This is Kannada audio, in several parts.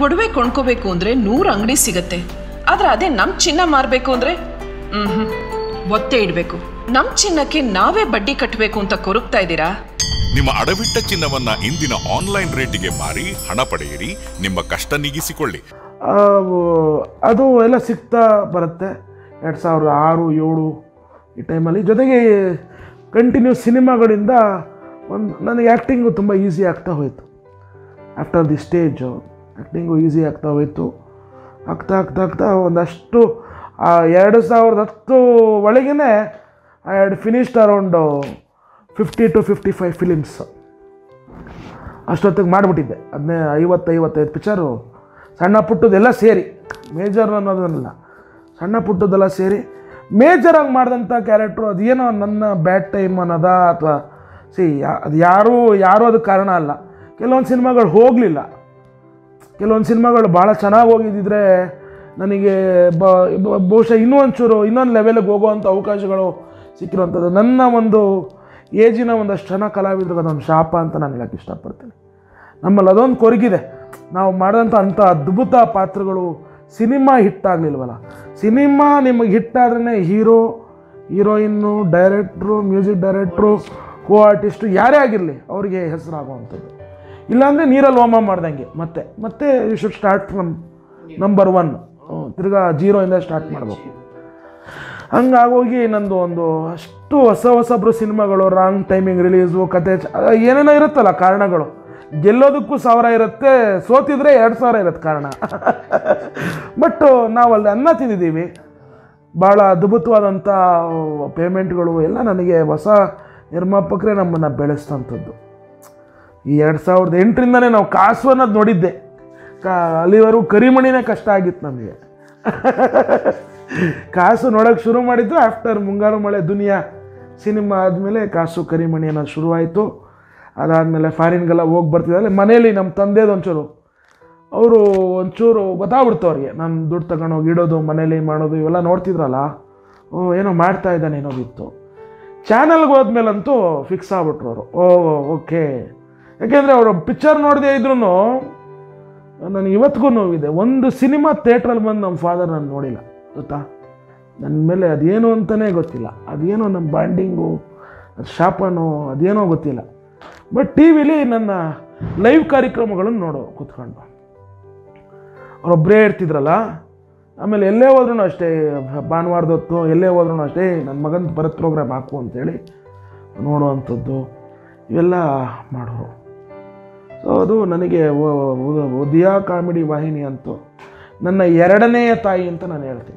ಒಡವೆ ಕೊಂಡ್ಕೋಬೇಕು ಅಂದ್ರೆ ನೂರು ಅಂಗಡಿ ಸಿಗತ್ತೆ ಆದ್ರೆ ಅದೇ ನಮ್ ಚಿನ್ನ ಮಾರ್ಬೇಕು ಅಂದ್ರೆ ಹ್ಮ್ ಒತ್ತೆ ಇಡ್ಬೇಕು ನಮ್ ಚಿನ್ನಕ್ಕೆ ನಾವೇ ಬಡ್ಡಿ ಕಟ್ಟಬೇಕು ಅಂತ ಕೊರಗ್ತಾ ಇದ್ದೀರಾ ನಿಮ್ಮ ಅಡವಿಟ್ಟ ಚಿನ್ನವನ್ನ ಇಂದಿನ ಆನ್ಲೈನ್ ರೇಟಿಗೆ ಮಾರಿ ಹಣ ಪಡೆಯಿರಿ ನಿಮ್ಮ ಕಷ್ಟ ನೀಗಿಸಿಕೊಳ್ಳಿ ಆ, ಅದು ಎಲ್ಲ ಸಿಗ್ತಾ ಬರುತ್ತೆ ಎರಡು ಸಾವಿರದ ಆರು ಏಳು ಈ ಟೈಮಲ್ಲಿ ಜೊತೆಗೆ ಕಂಟಿನ್ಯೂ ಸಿನಿಮಾಗಳಿಂದ ಒಂದು ನನಗೆ ಆ್ಯಕ್ಟಿಂಗು ತುಂಬ ಈಸಿ ಆಗ್ತಾ ಹೋಯಿತು after the stage acting easy ಆಗ್ತಾ ಹೋಯಿತು ಆಗ್ತಾ ಆಗ್ತಾ ಆಗ್ತಾ ಒಂದಷ್ಟು ಆ ಎರಡು ಸಾವಿರದ ಹತ್ತು ಒಳಗೇ I had finished around fifty to fifty five films ಅಷ್ಟೊತ್ತಿಗೆ ಮಾಡಿಬಿಟ್ಟಿದ್ದೆ ಅದನ್ನೇ ಐವತ್ತು ಐವತ್ತೈದು ಪಿಕ್ಚರು ಸಣ್ಣ ಪುಟ್ಟದೆಲ್ಲ ಸೇರಿ ಮೇಜರ್ ಅನ್ನೋದನ್ನಲ್ಲ ಸಣ್ಣ ಪುಟ್ಟದೆಲ್ಲ ಸೇರಿ ಮೇಜರಾಗಿ ಮಾಡಿದಂಥ ಕ್ಯಾರೆಕ್ಟ್ರು ಅದೇನೋ ನನ್ನ ಬ್ಯಾಡ್ ಟೈಮ್ ಅನ್ನೋದ ಅಥವಾ ಸಿ ಅದು ಯಾರೂ ಯಾರೂ ಅದಕ್ಕೆ ಕಾರಣ ಅಲ್ಲ ಕೆಲವೊಂದು ಸಿನಿಮಾಗಳು ಹೋಗಲಿಲ್ಲ ಕೆಲವೊಂದು ಸಿನಿಮಾಗಳು ಭಾಳ ಚೆನ್ನಾಗಿ ಹೋಗಿದ್ದಿದ್ರೆ ನನಗೆ ಬ ಬ- ಬಹುಶಃ ಇನ್ನೂ ಒಂಚೂರು ಇನ್ನೊಂದು ಲೆವೆಲ್ಗೆ ಹೋಗುವಂಥ ಅವಕಾಶಗಳು ಸಿಕ್ಕಿರುವಂಥದ್ದು ನನ್ನ ಒಂದು ಏಜಿನ ಒಂದಷ್ಟು ಜನ ಕಲಾವಿದ್ರಿಗೆ ಅದೊಂದು ಶಾಪ ಅಂತ ನಾನು ಹೇಳಕ್ಕೆ ಇಷ್ಟಪಡ್ತೀನಿ ನಮ್ಮಲ್ಲಿ ಅದೊಂದು ಕೊರಗಿದೆ ನಾವು ಮಾಡಿದಂಥ ಅಂಥ ಅದ್ಭುತ ಪಾತ್ರಗಳು ಸಿನಿಮಾ ಹಿಟ್ಟಾಗಲಿಲ್ವಲ್ಲ ಸಿನಿಮಾ ನಿಮಗೆ ಹಿಟ್ಟಾದ್ರೇ hero heroine director music director co artist ಯಾರೇ ಆಗಿರಲಿ ಅವರಿಗೆ ಹೆಸರಾಗುವಂಥದ್ದು ಇಲ್ಲಾಂದರೆ ನೀರಲ್ಲಿ ಹೋಮ ಮಾಡ್ದಂಗೆ ಮತ್ತೆ ಮತ್ತೆ you should start from number one ತಿರ್ಗಾ ಜೀರೋಯಿಂದ ಸ್ಟಾರ್ಟ್ ಮಾಡಬೇಕು ಹಂಗಾಗೋಗಿ ನಂದು ಒಂದು ಅಷ್ಟು ಹೊಸ ಹೊಸಬ್ರು ಸಿನಿಮಾಗಳು ರಾಂಗ್ ಟೈಮಿಂಗ್ ರಿಲೀಸು ಕತೆ ಚ- ಅದ ಏನೇನೋ ಇರುತ್ತಲ್ಲ ಕಾರಣಗಳು ಗೆಲ್ಲೋದಕ್ಕೂ ಸಾವಿರ ಇರುತ್ತೆ ಸೋತಿದ್ರೆ ಎರಡು ಸಾವಿರ ಇರುತ್ತೆ ಕಾರಣ ಬಟ್ ನಾವು ಅಲ್ಲಿ ಅನ್ನ ತಿಂದಿದ್ದೀವಿ ಭಾಳ ಅದ್ಭುತವಾದಂಥ ಪೇಮೆಂಟ್ಗಳು ಎಲ್ಲ ನನಗೆ ಹೊಸ ನಿರ್ಮಾಪಕರೇ ನಮ್ಮನ್ನು ಬೆಳೆಸ್ತಂಥದ್ದು ಈ ಎರಡು ಸಾವಿರದ ಎಂಟರಿಂದನೇ ನಾವು ಕಾಸು ಅನ್ನೋದು ನೋಡಿದ್ದೆ ಕಾ ಅಲ್ಲಿವರೆಗೂ ಕರಿಮಣಿನೇ ಕಷ್ಟ ಆಗಿತ್ತು ನಮಗೆ ಕಾಸು ನೋಡೋಕೆ ಶುರು ಮಾಡಿದ್ದು ಆಫ್ಟರ್ ಮುಂಗಾರು ಮಳೆ ದುನಿಯಾ ಸಿನಿಮಾ ಆದಮೇಲೆ ಕಾಸು ಕರಿಮಣಿ ಅನ್ನೋದು ಶುರುವಾಯಿತು ಅದಾದಮೇಲೆ ಫಾರಿನ್ಗೆಲ್ಲ ಹೋಗಿ ಬರ್ತಿದ್ದಲ್ಲಿ ಮನೇಲಿ ನಮ್ಮ ತಂದೆದು ಒಂಚೂರು ಅವರು ಒಂಚೂರು ಗೊತ್ತಾಗ್ಬಿಡ್ತು ಅವ್ರಿಗೆ ನಾನು ದುಡ್ಡು ತಗೊಂಡೋಗಿ ಇಡೋದು ಮನೇಲಿ ಮಾಡೋದು ಇವೆಲ್ಲ ನೋಡ್ತಿದ್ರಲ್ಲ ಓ ಏನೋ ಮಾಡ್ತಾ ಇದ್ದಾನೆ ಅನ್ನೋದಿತ್ತು ಚಾನಲ್ಗೆ ಹೋದ್ಮೇಲಂತೂ ಫಿಕ್ಸ್ ಆಗ್ಬಿಟ್ರು ಅವರು ಓ ಓಕೆ ಯಾಕೆಂದರೆ ಅವರು ಪಿಕ್ಚರ್ ನೋಡದೇ ಇದ್ರೂ ನನಗೆ ಇವತ್ತಿಗೂ ನೋವಿದೆ ಒಂದು ಸಿನಿಮಾ ಥಿಯೇಟ್ರಲ್ಲಿ ಬಂದು ನಮ್ಮ ಫಾದರ್ ನಾನು ನೋಡಿಲ್ಲ ಗೊತ್ತಾ ನನ್ನ ಮೇಲೆ ಅದೇನು ಅಂತಲೇ ಗೊತ್ತಿಲ್ಲ ಅದೇನೋ ನಮ್ಮ ಬಾಂಡಿಂಗು ಅದು ಶಾಪನೋ ಅದೇನೋ ಗೊತ್ತಿಲ್ಲ ಬಟ್ ಟಿ ವಿಲಿ ನನ್ನ ಲೈವ್ ಕಾರ್ಯಕ್ರಮಗಳನ್ನು ನೋಡೋ ಕೂತ್ಕೊಂಡು ಅವರೊಬ್ಬರೇ ಇರ್ತಿದ್ರಲ್ಲ ಆಮೇಲೆ ಎಲ್ಲೇ ಹೋದ್ರೂ ಅಷ್ಟೇ ಭಾನುವಾರದ ಹೊತ್ತು ಎಲ್ಲೇ ಹೋದ್ರೂ ಅಷ್ಟೇ ನನ್ನ ಮಗನ ಬರತ್ ಪ್ರೋಗ್ರಾಮ್ ಹಾಕು ಅಂತೇಳಿ ನೋಡುವಂಥದ್ದು ಇವೆಲ್ಲ ಮಾಡೋರು ಸೊ ಅದು ನನಗೆ ವ- ವ- ಉದಯ ಕಾಮಿಡಿ ವಾಹಿನಿ ಅಂತೂ ನನ್ನ ಎರಡನೆಯ ತಾಯಿ ಅಂತ ನಾನು ಹೇಳ್ತೀನಿ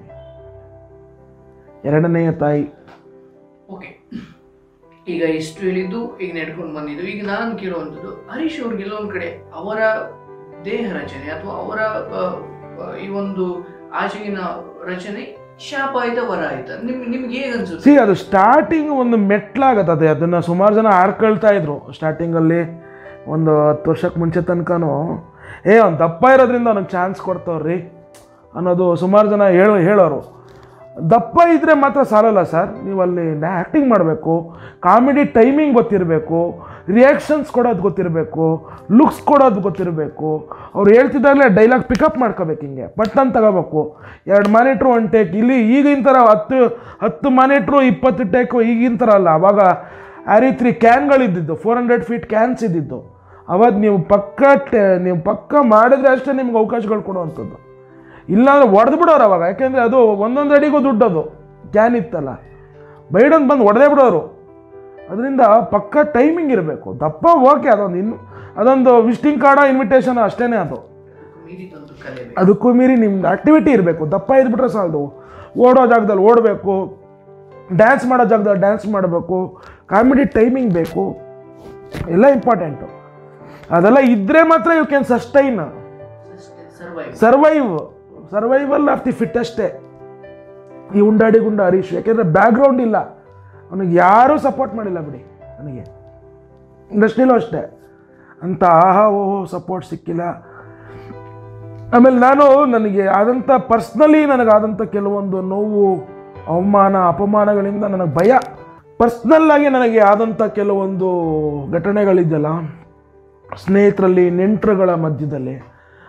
ಎರಡನೆಯ ತಾಯಿ ಓಕೆ ಈಗ ಇಷ್ಟು ಹೇಳಿದ್ದು ಈಗ ನಡ್ಕೊಂಡು ಬಂದಿದ್ದು ಈಗ ನಾನು ಕೇಳುವಂಥದ್ದು ಹರೀಶ್ ಅವ್ರಿಗೆ ಎಲ್ಲೊಂದು ಕಡೆ ಅವರ ದೇಹ ರಚನೆ ಅಥವಾ ಅವರ ಆ, ಆ, ಈ ಒಂದು ಆಚೆಗಿನ ರಚನೆ ಶಾಪ ಆಯ್ತಾ ವರ ಆಯ್ತಾ ನಿಮ್ ನಿಮ್ಗೆ ಹೇಗೆ ಅನ್ಸುತ್ತೆ ಸಿ ಅದು ಸ್ಟಾರ್ಟಿಂಗ್ ಒಂದು ಮೆಟ್ಲಾಗತ್ತದೆ ಅದನ್ನು ಸುಮಾರು ಜನ ಆಡ್ಕೊಳ್ತಾ ಇದ್ರು ಸ್ಟಾರ್ಟಿಂಗಲ್ಲಿ ಒಂದು ಹತ್ತು ವರ್ಷಕ್ಕೆ ಮುಂಚೆ ತನಕನೂ ಏ ಅವ್ನು ದಪ್ಪ ಇರೋದ್ರಿಂದ ಅವ್ನಿಗೆ ಚಾನ್ಸ್ ಕೊಡ್ತವ್ರಿ ಅನ್ನೋದು ಸುಮಾರು ಜನ ಹೇಳೋ ಹೇಳೋರು ದಪ್ಪ ಇದ್ದರೆ ಮಾತ್ರ ಸಾಲಲ್ಲ ಸರ್ ನೀವು ಅಲ್ಲಿ ಆ್ಯಕ್ಟಿಂಗ್ ಮಾಡಬೇಕು ಕಾಮಿಡಿ ಟೈಮಿಂಗ್ ಗೊತ್ತಿರಬೇಕು ರಿಯಾಕ್ಷನ್ಸ್ ಕೊಡೋದು ಗೊತ್ತಿರಬೇಕು ಲುಕ್ಸ್ ಕೊಡೋದು ಗೊತ್ತಿರಬೇಕು ಅವ್ರು ಹೇಳ್ತಿದ್ದಾಗಲೇ ಡೈಲಾಗ್ ಪಿಕಪ್ ಮಾಡ್ಕೋಬೇಕು ಹಿಂಗೆ ಪಟ್ಟನ್ ತಗೋಬೇಕು ಎರಡು ಮಾನಿಟ್ರು ಒಂದು ಟೇಕ್ ಇಲ್ಲಿ ಈಗಿನ ಥರ ಹತ್ತು ಹತ್ತು ಮಾನಿಟ್ರು ಇಪ್ಪತ್ತು ಟೇಕು ಈಗಿನ ಥರ ಅಲ್ಲ ಅವಾಗ ಆ ರೀತಿ ಕ್ಯಾನ್ಗಳಿದ್ದಿದ್ದು ಫೋರ್ ಹಂಡ್ರೆಡ್ ಫೀಟ್ ಕ್ಯಾನ್ಸ್ ಇದ್ದಿದ್ದು ಅವತ್ತು ನೀವು ಪಕ್ಕ ಟೆ- ನೀವು ಪಕ್ಕ ಮಾಡಿದ್ರೆ ಅಷ್ಟೇ ನಿಮ್ಗೆ ಅವಕಾಶಗಳು ಕೊಡುವಂಥದ್ದು ಇಲ್ಲಾಂದ್ರೆ ಹೊಡೆದು ಬಿಡೋರು ಅವಾಗ ಯಾಕೆಂದರೆ ಅದು ಒಂದೊಂದು ಅಡಿಗೂ ದುಡ್ಡದು ಕ್ಯಾನ್ ಇತ್ತಲ್ಲ ಬೈಡೊಂದು ಬಂದು ಹೊಡೆದೇ ಬಿಡೋರು ಅದರಿಂದ ಪಕ್ಕ ಟೈಮಿಂಗ್ ಇರಬೇಕು ದಪ್ಪ ಓಕೆ ಅದೊಂದು ಇನ್ನು ಅದೊಂದು ವಿಸಿಟಿಂಗ್ ಕಾರ್ಡ ಇನ್ವಿಟೇಷನ್ ಅಷ್ಟೇ ಅದು ಮೀರಿದಂತೂ ಕಲೆ ಬೇಕು. ಅದಕ್ಕೂ ಮೀರಿ ನಿಮ್ದು ಆಕ್ಟಿವಿಟಿ ಇರಬೇಕು ದಪ್ಪ ಇದ್ಬಿಟ್ರೆ ಸಾಲದು ಓಡೋ ಜಾಗದಲ್ಲಿ ಓಡಬೇಕು ಡ್ಯಾನ್ಸ್ ಮಾಡೋ ಜಾಗದಲ್ಲಿ ಡ್ಯಾನ್ಸ್ ಮಾಡಬೇಕು ಕಾಮಿಡಿ ಟೈಮಿಂಗ್ ಬೇಕು ಎಲ್ಲ ಇಂಪಾರ್ಟೆಂಟು ಅದೆಲ್ಲ ಇದ್ದರೆ ಮಾತ್ರ you can sustain survive survive survival of the fit ಅಷ್ಟೇ ಈ ಉಂಡಾಡಿ ಗುಂಡ ಹರೀಶ್ ಯಾಕೆಂದರೆ ಬ್ಯಾಕ್ಗ್ರೌಂಡ್ ಇಲ್ಲ ಅವನಿಗೆ ಯಾರೂ ಸಪೋರ್ಟ್ ಮಾಡಿಲ್ಲ ಬಿಡಿ ನನಗೆ ಇಂಡಸ್ಟ್ರಿಲೂ ಅಷ್ಟೇ ಅಂತ ಆಹಾ ಓಹೋ ಸಪೋರ್ಟ್ ಸಿಕ್ಕಿಲ್ಲ ಆಮೇಲೆ ನಾನು ನನಗೆ ಆದಂಥ ಪರ್ಸ್ನಲಿ ನನಗಾದಂಥ ಕೆಲವೊಂದು ನೋವು ಅವಮಾನ ಅಪಮಾನಗಳಿಂದ ನನಗೆ ಭಯ ಪರ್ಸ್ನಲ್ಲಾಗಿ ನನಗೆ ಆದಂಥ ಕೆಲವೊಂದು ಘಟನೆಗಳಿದೆಯಲ್ಲ ಸ್ನೇಹಿತರಲ್ಲಿ ನೆಂಟರುಗಳ ಮಧ್ಯದಲ್ಲಿ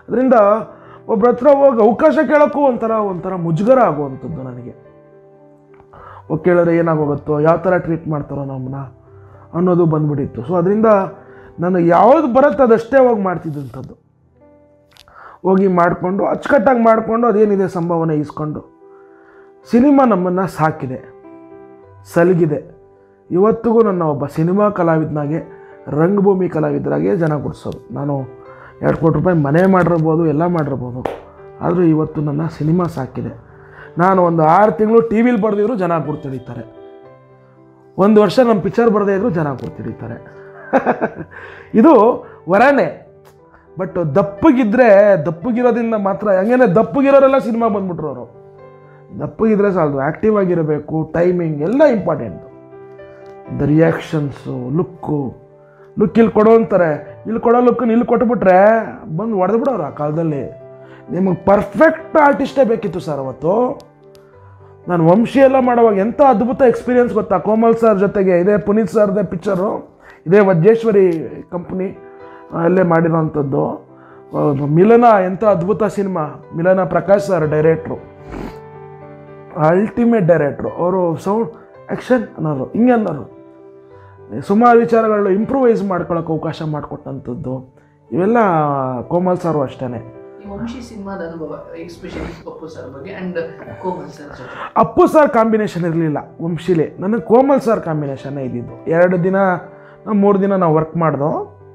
ಅದರಿಂದ ಒಬ್ಬರ ಹತ್ರ ಹೋಗಿ ಅವಕಾಶ ಕೇಳೋಕ್ಕೂ ಒಂಥರ ಒಂಥರ ಮುಜುಗರ ಆಗುವಂಥದ್ದು ನನಗೆ ಹೋಗಿ ಕೇಳಿದ್ರೆ ಏನಾಗೋಗುತ್ತೋ ಯಾವ ಥರ ಟ್ರೀಟ್ ಮಾಡ್ತಾರೋ ನಮ್ಮನ್ನ ಅನ್ನೋದು ಬಂದ್ಬಿಟ್ಟಿತ್ತು ಸೊ ಅದರಿಂದ ನಾನು ಯಾವ್ದು ಬರುತ್ತೆ ಅದಷ್ಟೇ ಹೋಗಿ ಮಾಡ್ತಿದ್ದಂಥದ್ದು ಹೋಗಿ ಮಾಡಿಕೊಂಡು ಅಚ್ಚುಕಟ್ಟಾಗಿ ಮಾಡಿಕೊಂಡು ಅದೇನಿದೆ ಸಂಭಾವನೆ ಇಸ್ಕೊಂಡು ಸಿನಿಮಾ ನಮ್ಮನ್ನು ಸಾಕಿದೆ ಸಲಗಿದೆ ಇವತ್ತಿಗೂ ನನ್ನ ಒಬ್ಬ ಸಿನಿಮಾ ಕಲಾವಿದನಾಗೆ ರಂಗಭೂಮಿ ಕಲಾವಿದರಾಗೆ ಜನ ಗುಡಿಸೋದು ನಾನು ಎರಡು ಕೋಟಿ ರೂಪಾಯಿ ಮನೆ ಮಾಡಿರ್ಬೋದು ಎಲ್ಲ ಮಾಡಿರ್ಬೋದು ಆದರೂ ಇವತ್ತು ನನ್ನ ಸಿನಿಮಾ ಸಾಕಿದೆ ನಾನು ಒಂದು ಆರು ತಿಂಗಳು ಟಿ ವಿಲಿ ಬರೆದಿದ್ರು ಜನ ಗುರ್ತಿಡಿತಾರೆ ಒಂದು ವರ್ಷ ನಮ್ಮ ಪಿಕ್ಚರ್ ಬರದೇ ಇದ್ರು ಜನ ಗುರ್ತಿಡಿತಾರೆ ಇದು ವರನೇ ಬಟ್ ದಪ್ಪಗಿದ್ರೆ ದಪ್ಪಗಿರೋದ್ರಿಂದ ಮಾತ್ರ ಹಂಗೇನೆ ದಪ್ಪಗಿರೋರೆಲ್ಲ ಸಿನಿಮಾ ಬಂದ್ಬಿಟ್ರು ಅವರು ದಪ್ಪಗಿದ್ರೆ ಸಾಲದು ಆ್ಯಕ್ಟಿವ್ ಆಗಿರಬೇಕು ಟೈಮಿಂಗ್ ಎಲ್ಲ important the reactions look look ಇಲ್ಲಿ ಕೊಡು ಅಂತಾರೆ ಇಲ್ಲಿ ಕೊಡೋ ಲುಕ್ಕನ್ನು ಇಲ್ಲಿ ಕೊಟ್ಬಿಟ್ರೆ ಬಂದು ಹೊಡೆದ್ಬಿಡೋರು ಆ ಕಾಲದಲ್ಲಿ ನಿಮಗೆ ಪರ್ಫೆಕ್ಟ್ ಆರ್ಟಿಸ್ಟೇ ಬೇಕಿತ್ತು ಸರ್ ಅವತ್ತು ನಾನು ವಂಶಿ ಎಲ್ಲ ಮಾಡುವಾಗ ಎಂಥ ಅದ್ಭುತ ಎಕ್ಸ್ಪೀರಿಯನ್ಸ್ ಗೊತ್ತಾ ಕೋಮಲ್ ಸರ್ ಜೊತೆಗೆ ಇದೇ ಪುನೀತ್ ಸರ್ದೇ ಪಿಕ್ಚರು ಇದೇ ವಜ್ರೇಶ್ವರಿ ಕಂಪ್ನಿ ಅಲ್ಲೇ ಮಾಡಿರೋವಂಥದ್ದು ಆ, ಮಿಲನ ಎಂಥ ಅದ್ಭುತ cinema Milana Prakash sir director ultimate director ಅವರು ಸೌಂಡ್ ಆ್ಯಕ್ಷನ್ ಅನ್ನೋರು ಹಿಂಗೆ ಅನ್ನೋರು ಸುಮಾರು ವಿಚಾರಗಳು ಇಂಪ್ರೂವೈಸ್ ಮಾಡ್ಕೊಳ್ಳೋಕೆ ಅವಕಾಶ ಮಾಡಿಕೊಟ್ಟಂಥದ್ದು ಇವೆಲ್ಲ ಕೋಮಲ್ ಸರು ಅಷ್ಟೇ ಈ ವಂಶಿ ಸಿನಿಮಾದ ಅನುಭವ ಎಸ್ಪೆಷಲಿ ಪಪ್ಪು ಸರ್ ಬಗ್ಗೆ ಅಂಡ್ ಕೋಮಲ್ ಸರ್ ಜೊತೆ ಅಪ್ಪು ಸರ್ ಕಾಂಬಿನೇಷನ್ ಇರಲಿಲ್ಲ ವಂಶಿಲಿ ನನಗೆ ಕೋಮಲ್ ಸರ್ ಕಾಂಬಿನೇಷನ್ನೇ ಇದ್ದಿದ್ದು ಎರಡು ದಿನ ಮೂರು ದಿನ ನಾವು ವರ್ಕ್ ಮಾಡ್ದೋ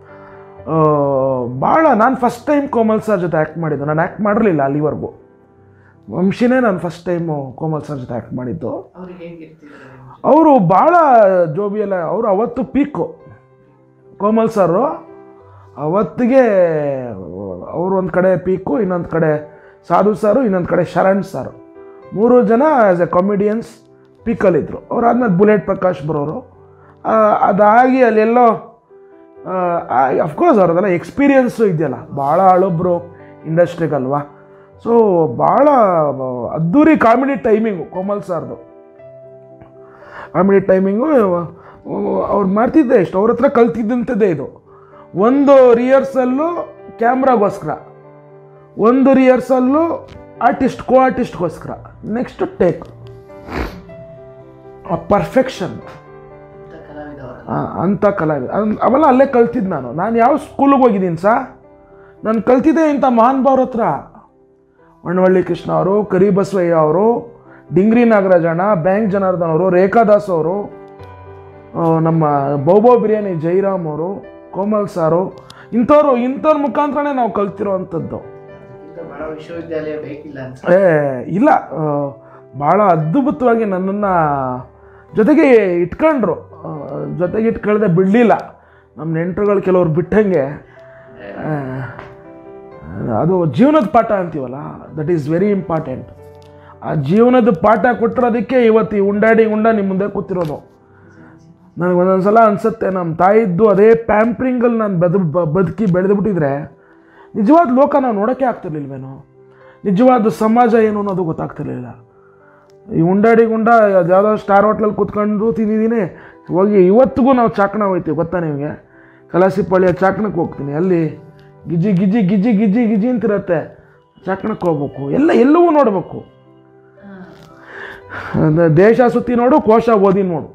ಭಾಳ ನಾನು ಫಸ್ಟ್ ಟೈಮ್ ಕೋಮಲ್ ಸರ್ ಜೊತೆ ಆ್ಯಕ್ಟ್ ಮಾಡಿದ್ದು ನಾನು ಆ್ಯಕ್ಟ್ ಮಾಡಿರಲಿಲ್ಲ ಅಲ್ಲಿವರೆಗೂ ವಂಶಿನೇ ನಾನು ಫಸ್ಟ್ ಟೈಮು ಕೋಮಲ್ ಸರ್ ಜೊತೆ ಆ್ಯಕ್ಟ್ ಮಾಡಿದ್ದು ಅವ್ರಿಗೆ ಹೇಗಿರ್ತಿದ್ದಾರೆ ಅವರು ಭಾಳ ಜೋಬಿಯಲ್ಲ ಅವರು ಅವತ್ತು ಪೀಕು ಕೋಮಲ್ ಸರು ಅವತ್ತಿಗೆ ಅವರು ಒಂದು ಕಡೆ ಪೀಕು ಇನ್ನೊಂದು ಕಡೆ ಸಾಧು ಸಾರು ಇನ್ನೊಂದು ಕಡೆ ಶರಣ್ ಸಾರು ಮೂರು ಜನ ಆ್ಯಸ್ ಎ ಕಾಮಿಡಿಯನ್ಸ್ ಪೀಕಲ್ಲಿದ್ದರು ಅವ್ರು ಆದ್ಮೇಲೆ ಬುಲೆಟ್ ಪ್ರಕಾಶ್ ಬರೋರು ಆ, ಅದಾಗಿ ಅಲ್ಲೆಲ್ಲೋ ಅಫ್ಕೋರ್ಸ್ ಅವ್ರದ್ದೆಲ್ಲ ಎಕ್ಸ್ಪೀರಿಯನ್ಸು ಇದೆಯಲ್ಲ ಭಾಳ ಹಳಬ್ರು ಇಂಡಸ್ಟ್ರಿಗಲ್ವಾ ಸೊ ಭಾಳ ಅದ್ದೂರಿ ಕಾಮಿಡಿ ಟೈಮಿಂಗು ಕೋಮಲ್ ಸಾರ್ದು ಕಾಮಿಡಿ ಟೈಮಿಂಗು ಅವ್ರು ಮಾಡ್ತಿದ್ದೆ ಇಷ್ಟು ಅವ್ರ ಹತ್ರ ಕಲ್ತಿದ್ದಂಥದ್ದೇ ಇದು ಒಂದು ರಿಹರ್ಸಲ್ಲು ಕ್ಯಾಮ್ರಾಗೋಸ್ಕರ ಒಂದು ರಿಹರ್ಸಲ್ಲು ಆರ್ಟಿಸ್ಟ್ ಕೋ ಆರ್ಟಿಸ್ಟ್ಗೋಸ್ಕರ ನೆಕ್ಸ್ಟ್ ಟೇಕ್ ಆ ಪರ್ಫೆಕ್ಷನ್ ಅಂತ ಕಲಾವಿದ ಅವರ ಅಂಥ ಕಲಾವಿದ ಅದ್- ಅವೆಲ್ಲ ಅಲ್ಲೇ ಕಲ್ತಿದ್ದು ನಾನು ನಾನು ಯಾವ ಸ್ಕೂಲಿಗೆ ಹೋಗಿದ್ದೀನಿ ಸಾ ನಾನು ಕಲ್ತಿದ್ದೆ ಇಂಥ ಮಹಾನ್ ಭಾವ್ರ ಹತ್ರ ಹೊನ್ನವಳ್ಳಿ ಕೃಷ್ಣ ಅವರು ಕರಿಬಸವಯ್ಯ ಅವರು ಡಿಂಗ್ರಿ ನಾಗರಾಜಣ್ಣ ಬ್ಯಾಂಕ್ ಜನಾರ್ದನ್ ಅವರು ರೇಖಾದಾಸ್ ಅವರು ಆ, ನಮ್ಮ ಬೌಬೋ ಬಿರಿಯಾನಿ ಜೈರಾಮ್ ಅವರು ಕೋಮಲ್ ಸಾರು ಇಂಥವ್ರು ಇಂಥವ್ರ ಮುಖಾಂತರನೇ ನಾವು ಕಲ್ತಿರೋ ಅಂಥದ್ದು ಇಂಥ ಬಹಳ ವಿಶ್ವವಿದ್ಯಾಲಯ ಬೇಕಿಲ್ಲ ಅಂತ ಏ ಇಲ್ಲ ಆ, ಭಾಳ ಅದ್ಭುತವಾಗಿ ನನ್ನನ್ನು ಜೊತೆಗೆ ಇಟ್ಕೊಂಡ್ರು ಆ, ಜೊತೆಗೆ ಇಟ್ಕೊಳ್ದೆ ಬಿಡಲಿಲ್ಲ ನಮ್ಮ ನೆಂಟರುಗಳು ಕೆಲವ್ರು ಬಿಟ್ಟಂಗೆ ಆ, ಅದು ಜೀವನದ ಪಾಠ ಅಂತೀವಲ್ಲ ದಟ್ ಈಸ್ ವೆರಿ ಇಂಪಾರ್ಟೆಂಟ್ ಆ ಜೀವನದ ಪಾಠ ಕೊಟ್ಟಿರೋದಕ್ಕೆ ಇವತ್ತು ಈ ಉಂಡಾಡಿ ಉಂಡ ನಿಮ್ಮ ಮುಂದೆ ಕೂತಿರೋದು ನನಗೆ ಒಂದೊಂದು ಸಲ ಅನಿಸುತ್ತೆ ನಮ್ಮ ತಾಯಿದ್ದು ಅದೇ ಪ್ಯಾಂಪ್ರಿಂಗಲ್ಲಿ ನಾನು ಬದು ಬ- ಬದುಕಿ ಬೆಳೆದುಬಿಟ್ಟಿದ್ರೆ ನಿಜವಾದ ಲೋಕ ನಾವು ನೋಡೋಕ್ಕೆ ಆಗ್ತಿರ್ಲಿಲ್ವೇನೋ ನಿಜವಾದ ಸಮಾಜ ಏನು ಅನ್ನೋದು ಗೊತ್ತಾಗ್ತಿರ್ಲಿಲ್ಲ ಈ ಉಂಡಾಡಿ ಗುಂಡ ಯಾವುದೋ ಸ್ಟಾರ್ ಹೋಟ್ಲಲ್ಲಿ ಕೂತ್ಕೊಂಡು ತಿಂದಿದ್ದೀನಿ ಹೋಗಿ ಇವತ್ತಿಗೂ ನಾವು ಚಾಕಣ ಹೋಗ್ತೀವಿ ಗೊತ್ತಾ ನಿಮಗೆ ಕಲಾಸಿಪಾಳ್ಯ ಚಾಕಣಕ್ಕೆ ಹೋಗ್ತೀನಿ ಅಲ್ಲಿ ಗಿಜಿ ಗಿಜಿ ಗಿಜಿ ಗಿಜಿ ಗಿಜಿ ಅಂತಿರತ್ತೆ ಚಾಕಣಕ್ಕೆ ಹೋಗ್ಬೇಕು ಎಲ್ಲ ಎಲ್ಲವೂ ನೋಡಬೇಕು ದೇಶ ಸುತ್ತಿ ನೋಡು ಕೋಶ ಓದಿ ನೋಡು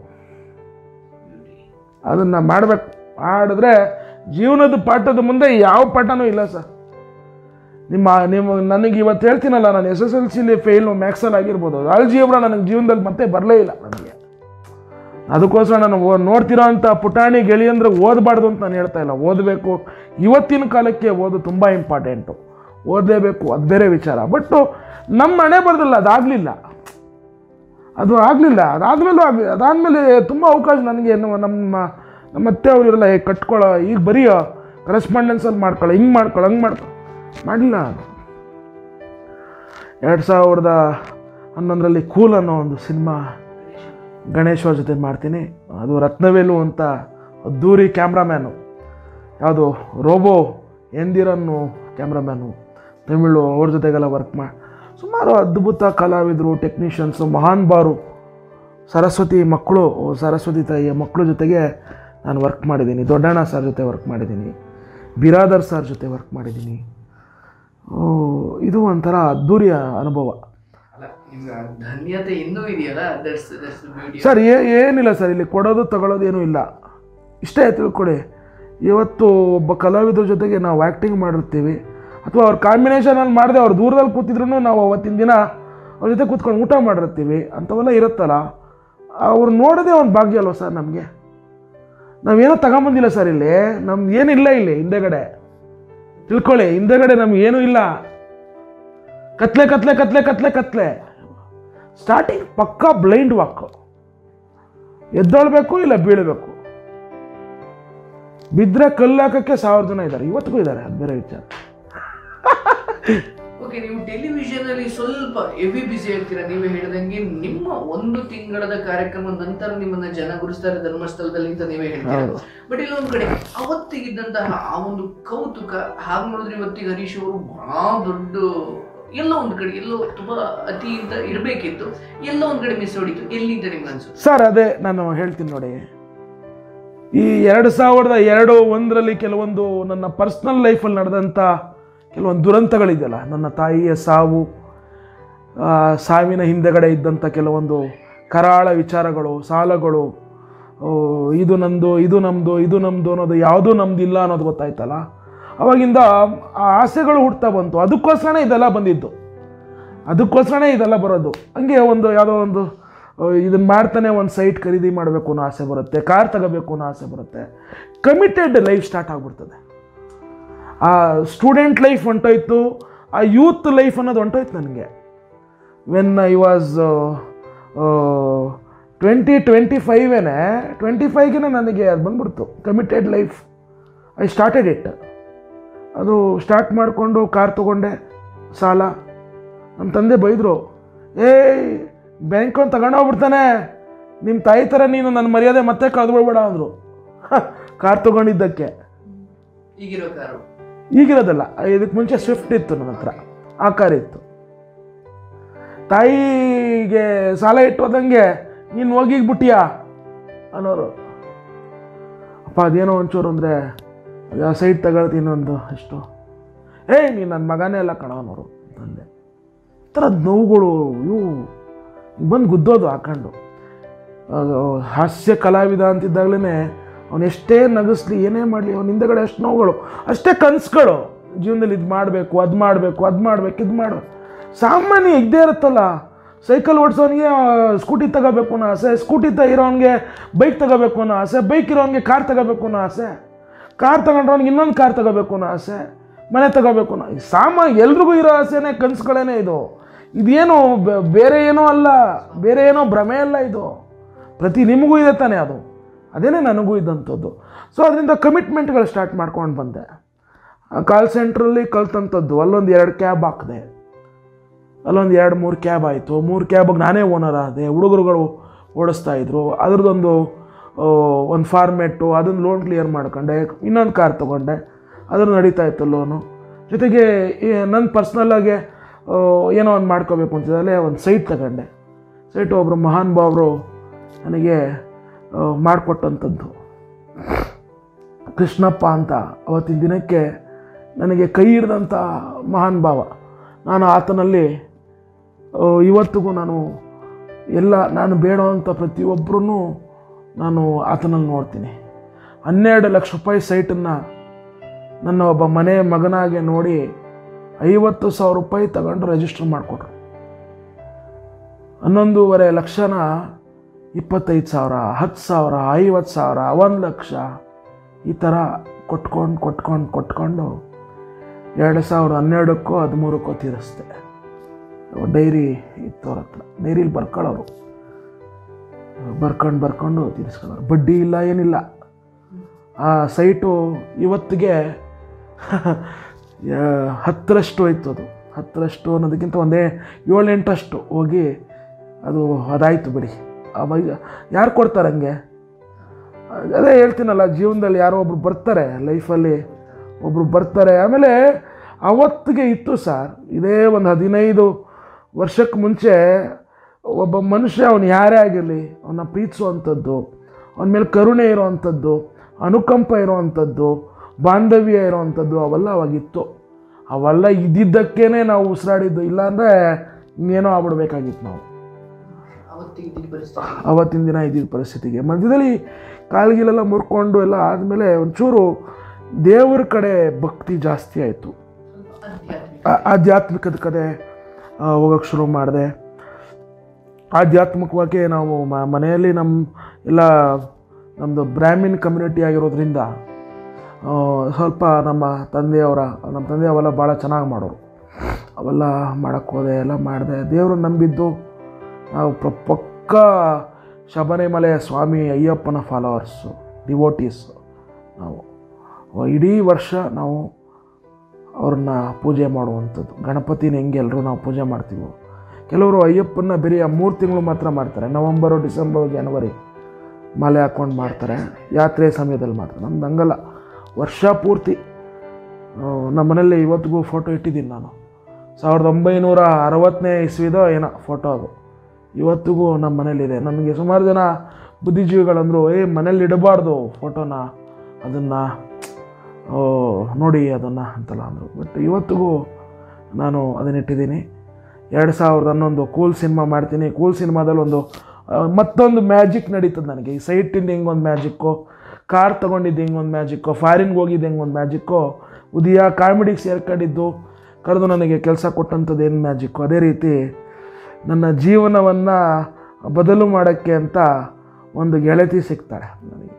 ಅದನ್ನು ಮಾಡಬೇಕು ಮಾಡಿದ್ರೆ ಜೀವನದ ಪಾಠದ ಮುಂದೆ ಯಾವ ಪಾಠನೂ ಇಲ್ಲ ಸರ್ ನಿಮ್ಮ ನಿಮ್ಮ ನನಗೆ ಇವತ್ತು ಹೇಳ್ತೀನಲ್ಲ ನಾನು ಎಸ್ ಎಸ್ ಎಲ್ ಸಿಲಿ ಫೇಲು ಮ್ಯಾಕ್ಸಲ್ಲಿ ಆಗಿರ್ಬೋದು ಅಲ್ಜಿಬ್ರ ನನಗೆ ಜೀವನದಲ್ಲಿ ಮತ್ತೆ ಬರಲೇ ಇಲ್ಲ ನನಗೆ ಅದಕ್ಕೋಸ್ಕರ ನಾನು ಓ ನೋಡ್ತಿರೋ ಅಂಥ ಪುಟಾಣಿ ಗೆಳೆಯಂದ್ರೆ ಓದಬಾರ್ದು ಅಂತ ನಾನು ಹೇಳ್ತಾ ಇಲ್ಲ ಓದಬೇಕು ಇವತ್ತಿನ ಕಾಲಕ್ಕೆ ಓದು ತುಂಬ ಇಂಪಾರ್ಟೆಂಟು ಓದಲೇಬೇಕು ಅದು ಬೇರೆ ವಿಚಾರ ಬಟ್ಟು ನಮ್ಮ ಹಣೆ ಬರೋದಿಲ್ಲ ಅದಾಗಲಿಲ್ಲ ಅದು ಆಗಲಿಲ್ಲ ಅದಾದಮೇಲೂ ಆಗಲಿ ಅದಾದಮೇಲೆ ತುಂಬ ಅವಕಾಶ ನನಗೆ ನಮ್ಮ ನಮ್ಮ ನಮ್ಮ ಅತ್ತೆ ಅವರಿರಲ್ಲ ಹೇಗೆ ಕಟ್ಕೊಳ್ಳೋ ಈಗ ಬರೀ ಕರೆಸ್ಪಾಂಡೆನ್ಸಲ್ಲಿ ಮಾಡ್ಕೊಳ್ಳೋ ಹಿಂಗೆ ಮಾಡ್ಕೊಳ್ಳೋ ಹಂಗೆ ಮಾಡ್ಕೊಳ್ಳೋ ಮಾಡಲಿಲ್ಲ ನಾನು ಎರಡು ಸಾವಿರದ ಹನ್ನೊಂದರಲ್ಲಿ ಕೂಲ್ ಅನ್ನೋ ಒಂದು ಸಿನಿಮಾ ಗಣೇಶ್ ಅವ್ರ ಜೊತೆ ಮಾಡ್ತೀನಿ ಅದು ರತ್ನವೇಲು ಅಂತ ಅದ್ದೂರಿ ಕ್ಯಾಮ್ರಾಮ್ಯಾನು ಯಾವುದು ರೋಬೋ ಎಂದಿರನ್ನು ಕ್ಯಾಮ್ರಾಮ್ಯಾನು ತಮಿಳು ಅವ್ರ ಜೊತೆಗೆಲ್ಲ ವರ್ಕ್ ಮಾಡಿ ಸುಮಾರು ಅದ್ಭುತ ಕಲಾವಿದರು ಟೆಕ್ನಿಷಿಯನ್ಸು ಮಹಾನ್ ಬಾರು ಸರಸ್ವತಿ ಮಕ್ಕಳು ಸರಸ್ವತಿ ತಾಯಿಯ ಮಕ್ಕಳ ಜೊತೆಗೆ ನಾನು ವರ್ಕ್ ಮಾಡಿದ್ದೀನಿ ದೊಡ್ಡಣ್ಣ ಸರ್ ಜೊತೆ ವರ್ಕ್ ಮಾಡಿದ್ದೀನಿ ಬಿರಾದರ್ ಸರ್ ಜೊತೆ ವರ್ಕ್ ಮಾಡಿದ್ದೀನಿ ಓ, ಇದು ಒಂಥರ ಅದ್ದೂರಿಯ ಅನುಭವ ಅಲ್ಲ ನಿಮ್ಗೆ ಆ ಧನ್ಯತೆ ಇನ್ನೂ ಇದೆಯಲ್ಲ ದಟ್ಸ್ ದಟ್ಸ್ ಬ್ಯೂಟಿ ಸರ್ ಏ ಏನಿಲ್ಲ ಸರ್ ಇಲ್ಲಿ ಕೊಡೋದು ತಗೊಳ್ಳೋದು ಏನೂ ಇಲ್ಲ ಇಷ್ಟೇ ತಿಳ್ಕೊಳ್ಳಿ ಇವತ್ತು ಒಬ್ಬ ಕಲಾವಿದ್ರ ಜೊತೆಗೆ ನಾವು ಆ್ಯಕ್ಟಿಂಗ್ ಮಾಡಿರ್ತೀವಿ ಅಥವಾ ಅವ್ರ ಕಾಂಬಿನೇಷನಲ್ಲಿ ಮಾಡದೆ ಅವ್ರು ದೂರದಲ್ಲಿ ಕೂತಿದ್ರು ನಾವು ಅವತ್ತಿನ ದಿನ ಅವ್ರ ಜೊತೆ ಕೂತ್ಕೊಂಡು ಊಟ ಮಾಡಿರ್ತೀವಿ ಅಂಥವೆಲ್ಲ ಇರುತ್ತಲ್ಲ ಅವ್ರು ನೋಡೋದೇ ಒಂದು ಭಾಗ್ಯ ಅಲ್ವ ಸರ್ ನಮಗೆ ನಾವೇನೋ ತಗೊಂಬಂದಿಲ್ಲ ಸರ್ ಇಲ್ಲಿ ನಮ್ದು ಏನಿಲ್ಲ ಇಲ್ಲಿ ಹಿಂದೆಗಡೆ ತಿಳ್ಕೊಳ್ಳಿ ಹಿಂದೆಗಡೆ ನಮ್ಗೆ ಏನೂ ಇಲ್ಲ ಕತ್ಲೆ ಕತ್ಲೆ ಕತ್ಲೆ ಕತ್ಲೆ ಕತ್ಲೆ ಸ್ಟಾರ್ಟಿಂಗ್ ಪಕ್ಕಾ ಬ್ಲೈಂಡ್ ವಾಕ್ ಎದ್ದೊಳ್ಬೇಕು ಇಲ್ಲ ಬೀಳಬೇಕು ಬಿದ್ದರೆ ಕಲ್ಲು ಹಾಕಕ್ಕೆ ಸಾವಿರ ಜನ ಇದ್ದಾರೆ ಇವತ್ತಿಗೂ ಇದ್ದಾರೆ ಅದು ಬೇರೆ ವಿಚಾರ ಓಕೆ ನೀವು ಟೆಲಿವಿಷನ್ ಅಲ್ಲಿ ಸ್ವಲ್ಪ ಹೆವಿ ಬಿಸಿ ಆಗ್ತೀರಾ ನೀವೇ ಹೇಳಿದಂಗೆ ನಿಮ್ಮ ಒಂದು ತಿಂಗಳದ ಕಾರ್ಯಕ್ರಮ ನಂತರ ನಿಮ್ಮನ್ನ ಜನ ಗುರುಸ್ತಾರೆ ಧರ್ಮಸ್ಥಳದಲ್ಲಿ ಅಂತ ನೀವೇ ಹೇಳ್ತೀರಾ ಹೌದು. ಬಟ್ ಇಲ್ಲೊಂದ್ ಕಡೆ ಅವತ್ತಿಗಿದ್ದಂತಹ ಆ ಒಂದು ಕೌತುಕ ಹಾಗೆ ನೋಡಿದ್ರೆ ಇವತ್ತಿಗೆ ಹರೀಶ್ ಅವರು ಬಹಳ ದೊಡ್ಡ ಎಲ್ಲೋ ಒಂದ್ ಕಡೆ ಎಲ್ಲೋ ತುಂಬಾ ಅತಿ ಅಂತ ಇರಬೇಕಿತ್ತು ಎಲ್ಲೋ ಒಂದ್ ಕಡೆ ಮಿಸ್ ಹೊಡಿತು ಎಲ್ಲಿಂದ ನಿಮ್ಗೆ ಅನ್ಸುತ್ತೆ ಸರ್ ಅದೇ ನಾನು ಹೇಳ್ತೀನಿ ನೋಡಿ ಈ ಎರಡು ಸಾವಿರದ ಎರಡು ಒಂದರಲ್ಲಿ ಕೆಲವೊಂದು ನನ್ನ ಪರ್ಸ್ನಲ್ ಲೈಫಲ್ಲಿ ನಡೆದಂಥ ಕೆಲವೊಂದು ದುರಂತಗಳಿದೆಯಲ್ಲ ನನ್ನ ತಾಯಿಯ ಸಾವು ಆ, ಸಾವಿನ ಹಿಂದೆಗಡೆ ಇದ್ದಂಥ ಕೆಲವೊಂದು ಕರಾಳ ವಿಚಾರಗಳು ಸಾಲಗಳು ಓ, ಇದು ನಂದು ಇದು ನಮ್ಮದು ಇದು ನಮ್ಮದು ಅನ್ನೋದು ಯಾವುದೂ ನಮ್ದಿಲ್ಲ ಅನ್ನೋದು ಗೊತ್ತಾಯ್ತಲ್ಲ ಅವಾಗಿಂದ ಆ ಆಸೆಗಳು ಹುಡ್ತಾ ಬಂತು ಅದಕ್ಕೋಸ್ಕರನೇ ಇದೆಲ್ಲ ಬಂದಿದ್ದು ಅದಕ್ಕೋಸ್ಕರನೇ ಇದೆಲ್ಲ ಬರೋದು ಹಂಗೆ ಒಂದು ಯಾವುದೋ ಒಂದು ಇದನ್ನು ಮಾಡ್ತಾನೆ ಒಂದು ಸೈಟ್ ಖರೀದಿ ಮಾಡಬೇಕು ಅನ್ನೋ ಆಸೆ ಬರುತ್ತೆ ಕಾರ್ ತಗೋಬೇಕು ಅನ್ನೋ ಆಸೆ ಬರುತ್ತೆ ಕಮಿಟೆಡ್ ಲೈಫ್ ಸ್ಟಾರ್ಟ್ ಆಗ್ಬಿಡ್ತದೆ ಆ ಸ್ಟೂಡೆಂಟ್ ಲೈಫ್ ಹೊಂಟೋಯ್ತು ಆ ಯೂತ್ ಲೈಫ್ ಅನ್ನೋದು ಹೊಂಟೋಯ್ತು ನನಗೆ when I was twenty twenty ಫೈವೇನೆ ಟ್ವೆಂಟಿ ಫೈವ್ಗೆ ನನಗೆ ಅದು ಬಂದ್ಬಿಡ್ತು committed life I started it ಅದು ಸ್ಟಾರ್ಟ್ ಮಾಡಿಕೊಂಡು ಕಾರ್ ತೊಗೊಂಡೆ ಸಾಲ ನಮ್ಮ ತಂದೆ ಬೈದರು ಏಯ್ ಬ್ಯಾಂಕ್ ಅವ್ನು ತಗೊಂಡೋಗ್ಬಿಡ್ತಾನೆ ನಿಮ್ಮ ತಾಯಿ ಥರ ನೀನು ನನ್ನ ಮರ್ಯಾದೆ ಮತ್ತೆ ಕಳೆದ್ಬಿಡ್ಬೇಡ ಅಂದರು ಕಾರ್ ತೊಗೊಂಡಿದ್ದಕ್ಕೆ ಈಗಿರೋ ಕಾರು ಈಗಿರೋದಲ್ಲ ಇದಕ್ಕೆ ಮುಂಚೆ ಸ್ವಿಫ್ಟ್ ಇತ್ತು ನನ್ನ ಹತ್ರ ಆ ಕಾರ್ ಇತ್ತು ತಾಯಿಗೆ ಸಾಲ ಇಟ್ಟೋದಂಗೆ ನೀನು ಹೋಗಿಗ್ಬಿಟ್ಟಿಯಾ ಅನ್ನೋರು ಅಪ್ಪ ಅದೇನೋ ಒಂಚೂರು ಅಂದರೆ ಆ ಸೈಡ್ ತಗೊಳ್ತೀನಿ ಒಂದು ಎಷ್ಟು ಏಯ್ ನೀನು ನನ್ನ ಮಗನೇ ಎಲ್ಲ ಕಣವನವರು ತಂದೆ ಈ ಥರದ ನೋವುಗಳು ಇವು ಬಂದು ಗುದ್ದೋದು ಹಾಕೊಂಡು ಅದು ಹಾಸ್ಯ ಕಲಾವಿದ ಅಂತಿದ್ದಾಗಲೇ ಅವನು ಎಷ್ಟೇ ನಗಿಸ್ಲಿ ಏನೇ ಮಾಡಲಿ ಅವನ ಹಿಂದೆಗಡೆ ಎಷ್ಟು ನೋವುಗಳು ಅಷ್ಟೇ ಕನಸುಗಳು ಜೀವನದಲ್ಲಿ ಇದು ಮಾಡಬೇಕು ಅದು ಮಾಡಬೇಕು ಅದು ಮಾಡಬೇಕು ಇದು ಮಾಡು ಸಾಮಾನ್ಯ ಇದ್ದೇ ಇರುತ್ತಲ್ಲ ಸೈಕಲ್ ಓಡಿಸೋನಿಗೆ ಸ್ಕೂಟಿ ತಗೋಬೇಕು ಅನ್ನೋ ಆಸೆ ಸ್ಕೂಟಿ ತ ಇರೋನಿಗೆ ಬೈಕ್ ತಗೋಬೇಕು ಅನ್ನೋ ಆಸೆ ಬೈಕ್ ಇರೋನಿಗೆ ಕಾರ್ ತಗೋಬೇಕು ಅನ್ನೋ ಆಸೆ ಕಾರ್ ತಗೊಂಡ್ರವ್ನಿಗೆ ಇನ್ನೊಂದು ಕಾರ್ ತಗೋಬೇಕು ಅನ್ನೋ ಆಸೆ ಮನೆ ತಗೋಬೇಕು ಅನ್ನೋ ಈ ಸಾಮಾನ್ಯ ಎಲ್ರಿಗೂ ಇರೋ ಆಸೆನೇ ಕನಸುಗಳೇನೆ ಇದು ಇದೇನು ಬೆ- ಬೇರೆ ಏನೋ ಅಲ್ಲ ಬೇರೆ ಏನೋ ಭ್ರಮೆ ಅಲ್ಲ ಇದು ಪ್ರತಿ ನಿಮಗೂ ಇದೆ ತಾನೇ ಅದು ಅದೇನೇ ನನಗೂ ಇದ್ದಂಥದ್ದು ಸೊ ಅದರಿಂದ ಕಮಿಟ್ಮೆಂಟ್ಗಳು ಸ್ಟಾರ್ಟ್ ಮಾಡ್ಕೊಂಡು ಬಂದೆ ಕಾಲ್ ಸೆಂಟ್ರಲ್ಲಿ ಕಲ್ತಂಥದ್ದು ಅಲ್ಲೊಂದು ಎರಡು ಕ್ಯಾಬ್ ಹಾಕಿದೆ ಅಲ್ಲೊಂದು ಎರಡು ಮೂರು ಕ್ಯಾಬ್ ಆಯಿತು ಮೂರು ಕ್ಯಾಬಿಗೆ ನಾನೇ ಓನರ್ ಆದೆ ಹುಡುಗರುಗಳು ಓಡಿಸ್ತಾ ಇದ್ರು ಅದ್ರದ್ದೊಂದು ಒಂದು ಫಾರ್ಮೆಟ್ಟು ಅದನ್ನು ಲೋನ್ ಕ್ಲಿಯರ್ ಮಾಡ್ಕೊಂಡೆ ಇನ್ನೊಂದು ಕಾರ್ ತೊಗೊಂಡೆ ಅದ್ರ ನಡೀತಾ ಇತ್ತು ಲೋನು ಜೊತೆಗೆ ಈ ನನ್ನ ಪರ್ಸ್ನಲ್ಲಾಗೆ ಏನೋ ಒಂದು ಮಾಡ್ಕೋಬೇಕು ಅಂತಿದ್ದಲ್ಲೇ ಒಂದು ಸೈಟ್ ತಗೊಂಡೆ ಸೈಟ್ ಒಬ್ಬರು ಮಹಾನ್ ಭಾವರು ನನಗೆ ಆ, ಮಾಡಿಕೊಟ್ಟಂಥದ್ದು ಕೃಷ್ಣಪ್ಪ ಅಂತ ಅವತ್ತಿನ ದಿನಕ್ಕೆ ನನಗೆ ಕೈ ಹಿಡ್ದಂಥ ಮಹಾನ್ ಭಾವ ನಾನು ಆತನಲ್ಲಿ ಆ, ಇವತ್ತಿಗೂ ನಾನು ಎಲ್ಲ ನಾನು ಬೇಡವಂಥ ಪ್ರತಿಯೊಬ್ಬರೂ ನಾನು ಆತನಲ್ಲಿ ನೋಡ್ತೀನಿ ಹನ್ನೆರಡು ಲಕ್ಷ ರೂಪಾಯಿ ಸೈಟನ್ನು ನನ್ನ ಒಬ್ಬ ಮನೆ ಮಗನಾಗೆ ನೋಡಿ ಐವತ್ತು ಸಾವಿರ ರೂಪಾಯಿ ತಗೊಂಡು ರಿಜಿಸ್ಟರ್ ಮಾಡಿಕೊಟ್ರು ಹನ್ನೊಂದೂವರೆ ಲಕ್ಷನ ಇಪ್ಪತ್ತೈದು ಸಾವಿರ ಹತ್ತು ಸಾವಿರ ಐವತ್ತು ಸಾವಿರ ಒಂದು ಲಕ್ಷ ಈ ಥರ ಕೊಟ್ಕೊಂಡು ಕೊಟ್ಕೊಂಡು ಕೊಟ್ಕೊಂಡು ಎರಡು ಸಾವಿರದ ಹನ್ನೆರಡಕ್ಕೋ ಹದಿಮೂರಕ್ಕೋ ತೀರಿಸ್ದೆ ಡೈರಿ ಇತ್ತು ಅವ್ರ ಹತ್ರ ಡೈರಿಲಿ ಬರ್ಕೊಳ್ಳೋರು ಬರ್ಕೊಂಡು ಬರ್ಕೊಂಡು ತೀರಿಸ್ಕೊಳ್ಳೋರು ಬಡ್ಡಿ ಇಲ್ಲ ಏನಿಲ್ಲ ಆ ಸೈಟು ಇವತ್ತಿಗೆ ಯಾ- ಹತ್ತರಷ್ಟು ಹೋಯ್ತು ಅದು ಹತ್ತರಷ್ಟು ಅನ್ನೋದಕ್ಕಿಂತ ಒಂದೇ ಏಳು ಎಂಟಷ್ಟು ಹೋಗಿ ಅದು ಅದಾಯಿತು ಬಿಡಿ ಅವಾಗ ಯಾರು ಕೊಡ್ತಾರೆ ಹಂಗೆ ಅದೇ ಹೇಳ್ತೀನಲ್ಲ ಜೀವನದಲ್ಲಿ ಯಾರೋ ಒಬ್ರು ಬರ್ತಾರೆ ಲೈಫಲ್ಲಿ ಒಬ್ರು ಬರ್ತಾರೆ ಆಮೇಲೆ ಅವತ್ತಿಗೆ ಇತ್ತು ಸರ್ ಇದೇ ಒಂದು ಹದಿನೈದು ವರ್ಷಕ್ಕೆ ಮುಂಚೆ ಒಬ್ಬ ಮನುಷ್ಯ ಅವನು ಯಾರೇ ಆಗಿರಲಿ ಅವನ್ನ ಪ್ರೀತಿಸುವಂಥದ್ದು ಅವನ ಮೇಲೆ ಕರುಣೆ ಇರೋವಂಥದ್ದು ಅನುಕಂಪ ಇರೋವಂಥದ್ದು ಬಾಂಧವ್ಯ ಇರೋವಂಥದ್ದು ಅವೆಲ್ಲ ಅವಾಗಿತ್ತು ಅವೆಲ್ಲ ಇದ್ದಿದ್ದಕ್ಕೇನೆ ನಾವು ಉಸಿರಾಡಿದ್ದು ಇಲ್ಲಾಂದರೆ ಇನ್ನೇನೋ ಆಗ್ಬಿಡ್ಬೇಕಾಗಿತ್ತು ನಾವು ಅವತ್ತಿಗೆ ಇದ್ದಿದ್ದ ಪರಿಸ್ಥಿತಿ ಅವತ್ತಿನ ದಿನ ಇದ್ದಿದ್ದ ಪರಿಸ್ಥಿತಿಗೆ ಮಧ್ಯದಲ್ಲಿ ಕಾಲ್ಗಿಲೆಲ್ಲ ಮುರ್ಕೊಂಡು ಎಲ್ಲ ಆದಮೇಲೆ ಒಂಚೂರು ದೇವರ ಕಡೆ ಭಕ್ತಿ ಜಾಸ್ತಿ ಆಯಿತು ಆಧ್ಯಾತ್ಮಿಕ ಆಧ್ಯಾತ್ಮಿಕದ ಕಡೆ ಹೋಗೋಕ್ಕೆ ಶುರು ಮಾಡಿದೆ ಆಧ್ಯಾತ್ಮಿಕವಾಗಿ ನಾವು ಮ ಮನೆಯಲ್ಲಿ ನಮ್ಮ ಎಲ್ಲ ನಮ್ಮದು ಬ್ರಾಹ್ಮಿನ್ ಕಮ್ಯುನಿಟಿ ಆಗಿರೋದ್ರಿಂದ ಆ, ಸ್ವಲ್ಪ ನಮ್ಮ ತಂದೆಯವರ ನಮ್ಮ ತಂದೆ ಅವೆಲ್ಲ ಭಾಳ ಚೆನ್ನಾಗಿ ಮಾಡೋರು ಅವೆಲ್ಲ ಮಾಡೋಕ್ಕೆ ಹೋದೆ ಎಲ್ಲ ಮಾಡಿದೆ ದೇವರು ನಂಬಿದ್ದು ನಾವು ಪ ಪಕ್ಕ ಶಬರಿಮಲೆ ಸ್ವಾಮಿ ಅಯ್ಯಪ್ಪನ ಫಾಲೋವರ್ಸು ಡಿವೋಟೀಸು ನಾವು ಇಡೀ ವರ್ಷ ನಾವು ಅವ್ರನ್ನ ಪೂಜೆ ಮಾಡುವಂಥದ್ದು ಗಣಪತಿನ ಹೆಂಗೆ ಎಲ್ಲರೂ ನಾವು ಪೂಜೆ ಮಾಡ್ತೀವೋ ಕೆಲವರು ಅಯ್ಯಪ್ಪನ ಬರೀ ಆ ಮೂರು ತಿಂಗಳು ಮಾತ್ರ ಮಾಡ್ತಾರೆ ನವಂಬರು ಡಿಸೆಂಬರು ಜನವರಿ ಮಾಲೆ ಹಾಕ್ಕೊಂಡು ಮಾಡ್ತಾರೆ ಯಾತ್ರೆ ಸಮಯದಲ್ಲಿ ಮಾಡ್ತಾರೆ ನಮ್ದು ಹಂಗಲ್ಲ ವರ್ಷ ಪೂರ್ತಿ ಆ, ನಮ್ಮ ಮನೇಲಿ ಇವತ್ತಿಗೂ ಫೋಟೋ ಇಟ್ಟಿದ್ದೀನಿ ನಾನು ಸಾವಿರದ ಒಂಬೈನೂರ ಅರವತ್ತನೇ ಇಸ್ವಿದೋ ಏನೋ ಫೋಟೋ ಅದು ಇವತ್ತಿಗೂ ನಮ್ಮ ಮನೇಲಿದೆ ನನಗೆ ಸುಮಾರು ಜನ ಬುದ್ಧಿಜೀವಿಗಳಂದರು ಏ ಮನೇಲಿ ಇಡಬಾರ್ದು ಫೋಟೋನ ಅದನ್ನು ಓ ನೋಡಿ ಅದನ್ನು ಅಂತೆಲ್ಲ ಅಂದರು ಬಟ್ ಇವತ್ತಿಗೂ ನಾನು ಅದನ್ನಿಟ್ಟಿದ್ದೀನಿ ಎರಡು ಸಾವಿರದ ಹನ್ನೊಂದು ಕೂಲ್ ಸಿನಿಮಾ ಮಾಡ್ತೀನಿ ಕೂಲ್ ಸಿನಿಮಾದಲ್ಲಿ ಒಂದು ಆ, ಮತ್ತೊಂದು ಮ್ಯಾಜಿಕ್ ನಡೀತದೆ ನನಗೆ ಈ ಸೈಟಿಂದ ಹಿಂಗೊಂದು ಮ್ಯಾಜಿಕ್ಕು ಕಾರ್ ತೊಗೊಂಡಿದ್ದು ಹಿಂಗೊಂದು ಮ್ಯಾಜಿಕ್ಕು ಫಾರಿನ್ಗೆ ಹೋಗಿದ್ದು ಹಿಂಗೊಂದು ಮ್ಯಾಜಿಕ್ಕು ಉದಯ ಕಾಮಿಡಿಗೆ ಸೇರ್ಕೊಂಡಿದ್ದು ಕರೆದು ನನಗೆ ಕೆಲಸ ಕೊಟ್ಟಂಥದ್ದು ಏನು ಮ್ಯಾಜಿಕ್ಕು ಅದೇ ರೀತಿ ನನ್ನ ಜೀವನವನ್ನು ಬದಲು ಮಾಡೋಕ್ಕೆ ಅಂತ ಒಂದು ಗೆಳತಿ ಸಿಗ್ತಾಳೆ ನನಗೆ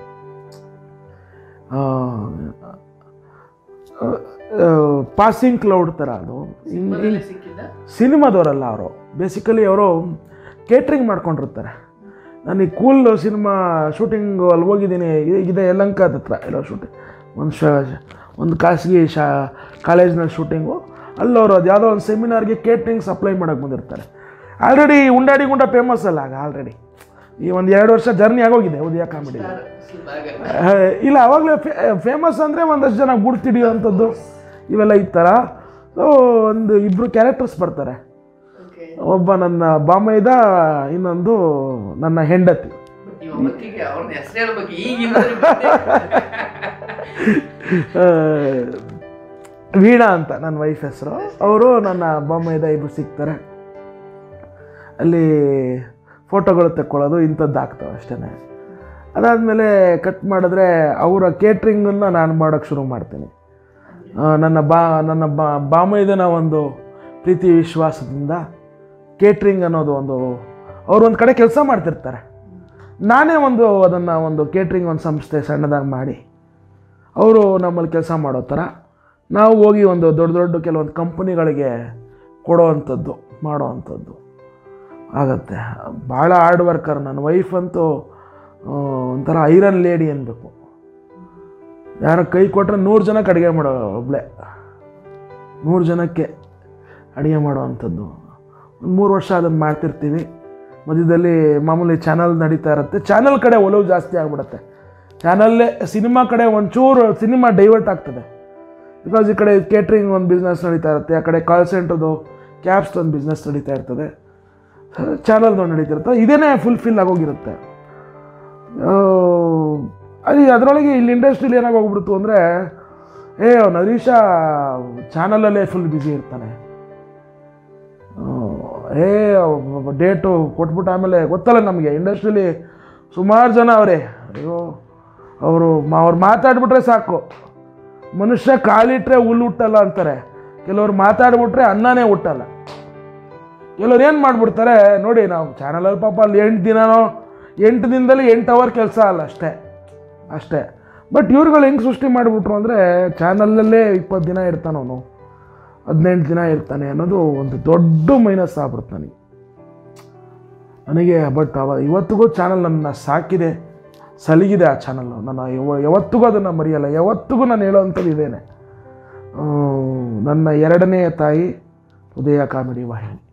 ಪಾಸಿಂಗ್ ಕ್ಲೌಡ್ ಥರ ಅದು ಹಿಂಗ್- ಮನೇಲೆ ಸಿಕ್ಕಿದ್ದ ಸಿನಿಮಾದವರಲ್ಲ ಅವರು ಬೇಸಿಕಲಿ ಅವರು ಕೇಟ್ರಿಂಗ್ ಮಾಡ್ಕೊಂಡಿರ್ತಾರೆ ನಾನು ಈ ಕೂಲ್ ಸಿನಿಮಾ ಶೂಟಿಂಗು ಅಲ್ಲಿ ಹೋಗಿದ್ದೀನಿ ಇ- ಇದೆ ಯಲಂಕದ ಹತ್ರ ಎಲ್ಲೋ ಶೂಟಿಂಗ್ ಒಂದು ಶ ಒಂದು ಖಾಸಗಿ ಶಾ ಕಾಲೇಜ್ನಲ್ಲಿ ಶೂಟಿಂಗು ಅಲ್ಲವರು ಅದು ಯಾವುದೋ ಒಂದು ಸೆಮಿನಾರ್ಗೆ ಕೇಟ್ರಿಂಗ್ ಸಪ್ಲೈ ಮಾಡೋಕ್ಕೆ ಬಂದಿರ್ತಾರೆ ಆಲ್ರೆಡಿ ಉಂಡಾಡಿ ಗುಂಡ ಫೇಮಸ್ ಅಲ್ಲ ಆಗ ಆಲ್ರೆಡಿ ಈ ಒಂದು ಎರಡು ವರ್ಷ ಜರ್ನಿ ಆಗೋಗಿದೆ ಉದಯ ಕಾಮಿಡಿ ಆ, ಇಲ್ಲ ಅವಾಗಲೇ ಫೇಮಸ್ ಅಂದರೆ ಒಂದಷ್ಟು ಜನ ಗುಡ್ತಿಡಿಯೋವಂಥದ್ದು ಇವೆಲ್ಲ ಈ ಥರ ಸೊ ಒಂದು ಇಬ್ಬರು ಕ್ಯಾರೆಕ್ಟರ್ಸ್ ಬರ್ತಾರೆ ಓಕೆ ಒಬ್ಬ ನನ್ನ ಬಾಮೈದ ಇನ್ನೊಂದು ನನ್ನ ಹೆಂಡತಿ ನೀವು ಅವತ್ತಿಗೆ ಅವ್ರನ್ನ ಹೆಸರು ಹೇಳ್ಬೇಕು ಈಗಿನ ಆ, ವೀಣಾ ಅಂತ ನನ್ನ ವೈಫ್ ಹೆಸರು ಅವರು ನನ್ನ ಬಾಮೈದ ಇಬ್ಬರು ಸಿಗ್ತಾರೆ ಅಲ್ಲಿ ಫೋಟೋಗಳು ತೆಕ್ಕೊಳ್ಳೋದು ಇಂಥದ್ದು ಆಗ್ತವೆ ಅಷ್ಟೇ ಅದಾದಮೇಲೆ ಕಟ್ ಮಾಡಿದ್ರೆ ಅವರ ಕೇಟ್ರಿಂಗನ್ನು ನಾನು ಮಾಡೋಕ್ಕೆ ಶುರು ಮಾಡ್ತೀನಿ ಆ, ನನ್ನ ಬಾ ನನ್ನ ಬಾ ಬಾಮೈದನ ಒಂದು ಪ್ರೀತಿ ವಿಶ್ವಾಸದಿಂದ ಕೇಟ್ರಿಂಗ್ ಅನ್ನೋದು ಒಂದು ಅವರು ಒಂದು ಕಡೆ ಕೆಲಸ ಮಾಡ್ತಿರ್ತಾರೆ ನಾನೇ ಒಂದು ಅದನ್ನು ಒಂದು ಕೇಟ್ರಿಂಗ್ ಒಂದು ಸಂಸ್ಥೆ ಸಣ್ಣದಾಗಿ ಮಾಡಿ ಅವರು ನಮ್ಮಲ್ಲಿ ಕೆಲಸ ಮಾಡೋ ಥರ ನಾವು ಹೋಗಿ ಒಂದು ದೊಡ್ಡ ದೊಡ್ಡ ಕೆಲವೊಂದು ಕಂಪ್ನಿಗಳಿಗೆ ಕೊಡೋವಂಥದ್ದು ಮಾಡೋವಂಥದ್ದು ಆಗತ್ತೆ ಭಾಳ ಹಾರ್ಡ್ ವರ್ಕರ್ ನನ್ನ ವೈಫ್ ಅಂತೂ ಆ, ಒಂಥರ ಐರನ್ ಲೇಡಿ ಅನ್ಬೇಕು ಯಾರೋ ಕೈ ಕೊಟ್ಟರೆ ನೂರು ಜನಕ್ಕೆ ಅಡುಗೆ ಮಾಡೋ ಒಬ್ಳೆ ನೂರು ಜನಕ್ಕೆ ಅಡುಗೆ ಮಾಡೋವಂಥದ್ದು ಒಂದು ಮೂರು ವರ್ಷ ಅದನ್ನು ಮಾಡ್ತಿರ್ತೀವಿ ಮಧ್ಯದಲ್ಲಿ ಮಾಮೂಲಿ ಚಾನಲ್ ನಡೀತಾ ಇರುತ್ತೆ ಚಾನಲ್ ಕಡೆ ಒಲವು ಜಾಸ್ತಿ ಆಗಿಬಿಡುತ್ತೆ ಚಾನಲ್ಲೇ ಸಿನಿಮಾ ಕಡೆ ಒಂಚೂರು ಸಿನಿಮಾ ಡೈವರ್ಟ್ ಆಗ್ತದೆ ಬಿಕಾಸ್ ಈ ಕಡೆ ಕೇಟ್ರಿಂಗ್ ಒಂದು ಬಿಸ್ನೆಸ್ ನಡೀತಾ ಇರುತ್ತೆ ಆ ಕಡೆ ಕಾಲ್ ಸೆಂಟ್ರದು ಕ್ಯಾಬ್ಸ್ ಒಂದು ಬಿಸ್ನೆಸ್ ನಡೀತಾ ಇರ್ತದೆ ಚಾನಲ್ದು ನಡೀತಿರುತ್ತೆ ಇದೇನೇ ಫುಲ್ಫಿಲ್ ಆಗೋಗಿರುತ್ತೆ ಆ, ಅಲ್ಲಿ ಅದರೊಳಗೆ ಇಲ್ಲಿ ಇಂಡಸ್ಟ್ರಿಲಿ ಏನಾಗಿ ಹೋಗ್ಬಿಡ್ತು ಅಂದರೆ ಏ ಅವ್ನು ಹರೀಶ ಚಾನಲಲ್ಲೇ ಫುಲ್ ಬ್ಯುಸಿ ಇರ್ತಾನೆ ಆ, ಏ ಡೇಟು ಕೊಟ್ಬಿಟ್ಟು ಆಮೇಲೆ ಗೊತ್ತಲ್ಲ ನಮಗೆ ಇಂಡಸ್ಟ್ರಿಲಿ ಸುಮಾರು ಜನ ಅವರೇ ಅಯ್ಯೋ ಅವರು ಅವ್ರು ಮಾತಾಡ್ಬಿಟ್ರೆ ಸಾಕು ಮನುಷ್ಯ ಕಾಲಿಟ್ರೆ ಹುಲ್ಲು ಹುಟ್ಟಲ್ಲ ಅಂತಾರೆ ಕೆಲವ್ರು ಮಾತಾಡ್ಬಿಟ್ರೆ ಅನ್ನನೇ ಹುಟ್ಟಲ್ಲ ಕೆಲವ್ರು ಏನು ಮಾಡಿಬಿಡ್ತಾರೆ ನೋಡಿ ನಾವು ಚಾನಲಲ್ಲಿ ಪಾಪ ಅಲ್ಲಿ ಎಂಟು ದಿನನೋ ಎಂಟು ದಿನದಲ್ಲಿ ಎಂಟು ಅವರ್ ಕೆಲಸ ಅಲ್ಲ ಅಷ್ಟೇ ಅಷ್ಟೇ ಬಟ್ ಇವ್ರುಗಳು ಹೆಂಗೆ ಸೃಷ್ಟಿ ಮಾಡಿಬಿಟ್ರು ಅಂದರೆ ಚಾನಲಲ್ಲೇ ಇಪ್ಪತ್ತು ದಿನ ಇರ್ತಾನವನು ಹದಿನೆಂಟು ದಿನ ಇರ್ತಾನೆ ಅನ್ನೋದು ಒಂದು ದೊಡ್ಡ ಮೈನಸ್ ಆಗ್ಬಿಡುತ್ತೆ ನನಗೆ ನನಗೆ ಬಟ್ ಅವ ಇವತ್ತಿಗೂ ಚಾನಲ್ ನನ್ನ ಸಾಕಿದೆ ಸಲಿಗಿದೆ ಆ ಚಾನಲ್ಲು ನಾನು ಯಾವ- ಯಾವತ್ತಿಗೂ ಅದನ್ನು ಮರೆಯಲ್ಲ ಯಾವತ್ತಿಗೂ ನಾನು ಹೇಳೋವಂಥದ್ದು ಇದೇನೆ ಆ, ನನ್ನ ಎರಡನೇ ತಾಯಿ ಉದಯ ಕಾಮಿಡಿ ವಾಹಿನಿ